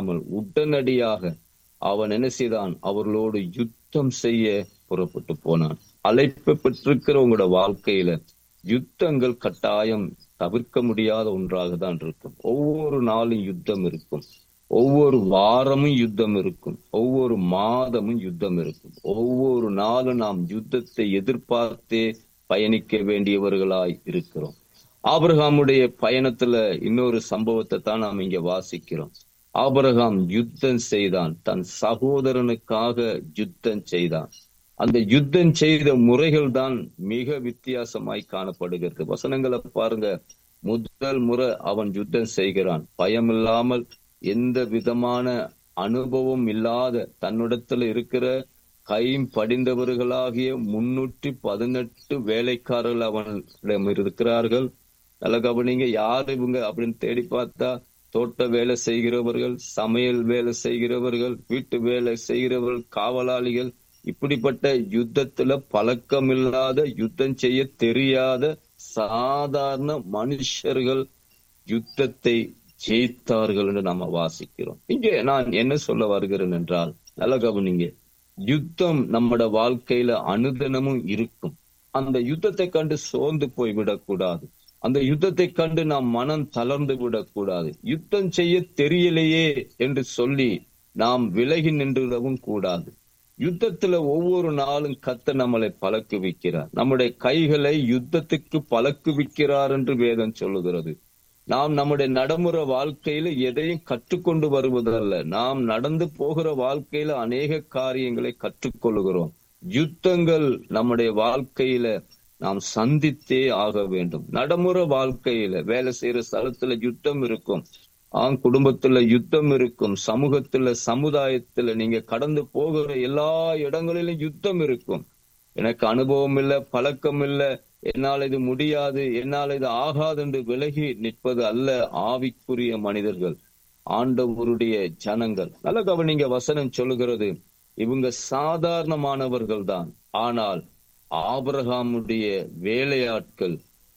தாமதியாமல் உடனடியாக அவன் என்ன செய்தான் அவர்களோடு யுத்தம் செய்ய புறப்பட்டு போனான் அழைப்பு பெற்றிருக்கிற உங்களோட வாழ்க்கையில யுத்தங்கள் கட்டாயம் தவிர்க்க முடியாத ஒன்றாக தான் இருக்கும் ஒவ்வொரு நாளும் யுத்தம் இருக்கும் ஒவ்வொரு வாரமும் யுத்தம் இருக்கும் ஒவ்வொரு மாதமும் யுத்தம் இருக்கும் ஒவ்வொரு நாளும் நாம் யுத்தத்தை எதிர்பார்த்தே பயணிக்க வேண்டியவர்களாய் இருக்கிறோம் ஆபிரகாமுடைய பயணத்துல இன்னொரு சம்பவத்தை தான் நாம் இங்க வாசிக்கிறோம் ஆபிரகாம் யுத்தம் செய்தான் தன் சகோதரனுக்காக யுத்தம் செய்தான் அந்த யுத்தம் செய்த முறைகள் தான் மிக வித்தியாசமாய் காணப்படுகிறது வசனங்களை பாருங்க முதல் முறை அவன் யுத்தம் செய்கிறான் பயமில்லாமல் எந்த விதமான அனுபவம் இல்லாத தன்னிடத்துல இருக்கிற கையும் படிந்தவர்களாகிய முன்னூற்றி பதினெட்டு வேலைக்காரர்கள் அவனிடம் இருக்கிறார்கள் நல்ல கவனிங்க யார் இவங்க அப்படின்னு தேடி பார்த்தா தோட்ட வேலை செய்கிறவர்கள் சமையல் வேலை செய்கிறவர்கள் வீட்டு வேலை செய்கிறவர்கள் காவலாளிகள் இப்படிப்பட்ட யுத்தத்துல பழக்கம் இல்லாத யுத்தம் செய்ய தெரியாத சாதாரண மனுஷர்கள் யுத்தத்தை ஜெயித்தார்கள் என்று நாம வாசிக்கிறோம் இங்கே நான் என்ன சொல்ல வருகிறேன் என்றால் நல்ல கவனிங்க யுத்தம் நம்மட வாழ்க்கையில அனுதினமும் இருக்கும் அந்த யுத்தத்தை கண்டு சோர்ந்து போய் விடக்கூடாது அந்த யுத்தத்தை கண்டு நாம் மனம் தளர்ந்து விடக்கூடாது யுத்தம் செய்ய தெரியலையே என்று சொல்லி நாம் விலகி நின்றுடவும் கூடாது யுத்தத்துல ஒவ்வொரு நாளும் கத்த நம்மளை பழக்குவிக்கிறார் நம்முடைய கைகளை யுத்தத்துக்கு பழக்குவிக்கிறார் என்று வேதம் சொல்லுகிறது நாம் நம்முடைய நடைமுறை வாழ்க்கையில எதையும் கற்றுக்கொண்டு வருவதல்ல நாம் நடந்து போகிற வாழ்க்கையில அநேக காரியங்களை கற்றுக்கொள்கிறோம் யுத்தங்கள் நம்முடைய வாழ்க்கையில நாம் சந்தித்தே ஆக வேண்டும் நடைமுறை வாழ்க்கையில வேலை செய்யற ஸ்தலத்துல யுத்தம் இருக்கும் ஆண் குடும்பத்துல யுத்தம் இருக்கும் சமூகத்துல சமுதாயத்துல நீங்க கடந்து போகிற எல்லா இடங்களிலும் யுத்தம் இருக்கும் எனக்கு அனுபவம் இல்ல பழக்கம் இல்ல என்னால் இது முடியாது என்னால் இது ஆகாது என்று விலகி நிற்பது அல்ல ஆவிக்குரிய மனிதர்கள் ஆண்டவருடைய ஜனங்கள் நல்ல கவனிங்க வசனம் சொல்லுகிறது இவங்க சாதாரணமானவர்கள் தான் ஆனால் ஆபரகாமுடைய வேலையாட்கள்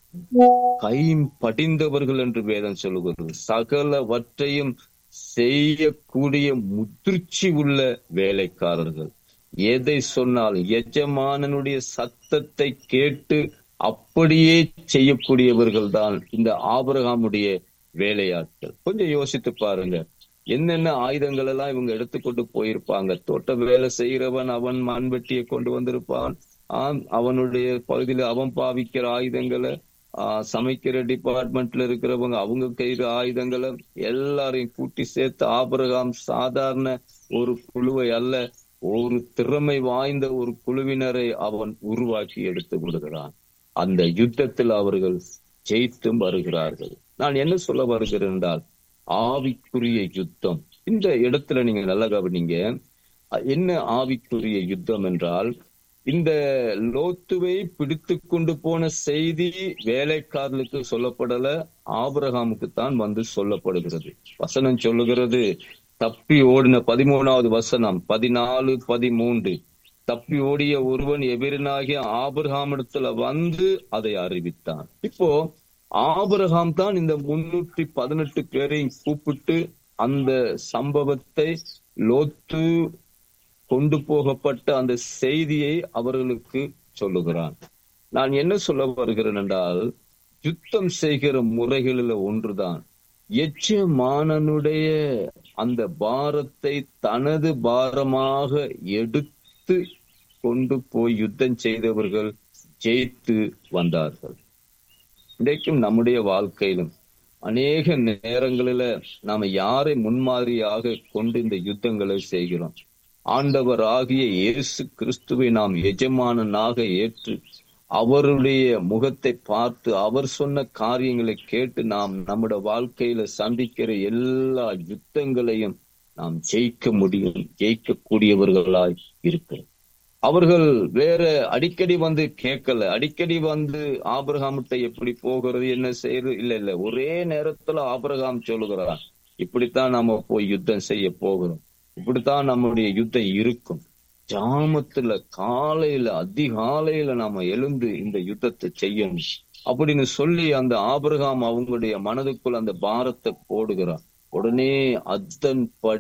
கையும் படிந்தவர்கள் என்று வேதம் சொல்லுகிறது சகலவற்றையும் செய்யக்கூடிய முதிர்ச்சி உள்ள வேலைக்காரர்கள் எதை சொன்னால் எஜமானனுடைய சத்தத்தை கேட்டு அப்படியே செய்யக்கூடியவர்கள் தான் இந்த ஆபரகாமுடைய வேலையாட்கள் கொஞ்சம் யோசித்து பாருங்க என்னென்ன ஆயுதங்கள் எல்லாம் இவங்க எடுத்துக்கொண்டு போயிருப்பாங்க தோட்ட வேலை செய்கிறவன் அவன் மண்வெட்டியை கொண்டு வந்திருப்பான் ஆம் அவனுடைய பகுதியில அவன் பாவிக்கிற ஆயுதங்களை ஆஹ் சமைக்கிற டிபார்ட்மெண்ட்ல இருக்கிறவங்க அவங்க கையிற ஆயுதங்களை எல்லாரையும் கூட்டி சேர்த்து ஆபரகாம் சாதாரண ஒரு குழுவை அல்ல ஒரு திறமை வாய்ந்த ஒரு குழுவினரை அவன் உருவாக்கி எடுத்து விடுகிறான் அந்த யுத்தத்தில் அவர்கள் ஜெயித்தும் வருகிறார்கள் நான் என்ன சொல்ல வருகிறேன் என்றால் ஆவிக்குரிய யுத்தம் இந்த இடத்துல நீங்க நல்லா கவனிங்க என்ன ஆவிக்குரிய யுத்தம் என்றால் இந்த லோத்துவை பிடித்து கொண்டு போன செய்தி வேலைக்காரர்களுக்கு சொல்லப்படல ஆபரகாமுக்கு தான் வந்து சொல்லப்படுகிறது வசனம் சொல்லுகிறது தப்பி ஓடின பதிமூணாவது வசனம் பதினாலு பதிமூன்று தப்பி ஓடிய ஒருவன் எபிரனாகிய ஆபிரகாமிடத்துல வந்து அதை அறிவித்தான் இப்போ ஆபிரகாம் தான் இந்த முன்னூற்றி பதினெட்டு பேரையும் கூப்பிட்டு அந்த சம்பவத்தை லோத்து கொண்டு போகப்பட்ட அந்த செய்தியை அவர்களுக்கு சொல்லுகிறான் நான் என்ன சொல்ல வருகிறேன் என்றால் யுத்தம் செய்கிற முறைகளில் ஒன்றுதான் எச்சமானனுடைய அந்த பாரத்தை தனது பாரமாக எடுத்து கொண்டு போய் யுத்தம் செய்தவர்கள் ஜெயித்து வந்தார்கள் இன்றைக்கும் நம்முடைய வாழ்க்கையிலும் அநேக நேரங்களில நாம யாரை முன்மாதிரியாக கொண்டு இந்த யுத்தங்களை செய்கிறோம் ஆண்டவர் ஆகிய இயேசு கிறிஸ்துவை நாம் எஜமானனாக ஏற்று அவருடைய முகத்தை பார்த்து அவர் சொன்ன காரியங்களை கேட்டு நாம் நம்முடைய வாழ்க்கையில சந்திக்கிற எல்லா யுத்தங்களையும் நாம் ஜெயிக்க முடியும் ஜெயிக்கக்கூடியவர்களாய் இருக்கிறோம் அவர்கள் வேற அடிக்கடி வந்து கேட்கல அடிக்கடி வந்து ஆபிரகாமிட்ட எப்படி போகிறது என்ன செய்யறது இல்ல இல்ல ஒரே நேரத்துல ஆபிரகாம் சொல்லுகிறான் இப்படித்தான் நாம போய் யுத்தம் செய்ய போகிறோம் இப்படித்தான் நம்முடைய யுத்தம் இருக்கும் ஜாமத்துல காலையில அதிகாலையில நாம எழுந்து இந்த யுத்தத்தை செய்யணும் அப்படின்னு சொல்லி அந்த ஆபிரகாம் அவங்களுடைய மனதுக்குள் அந்த பாரத்தை போடுகிறார் உடனே அதன்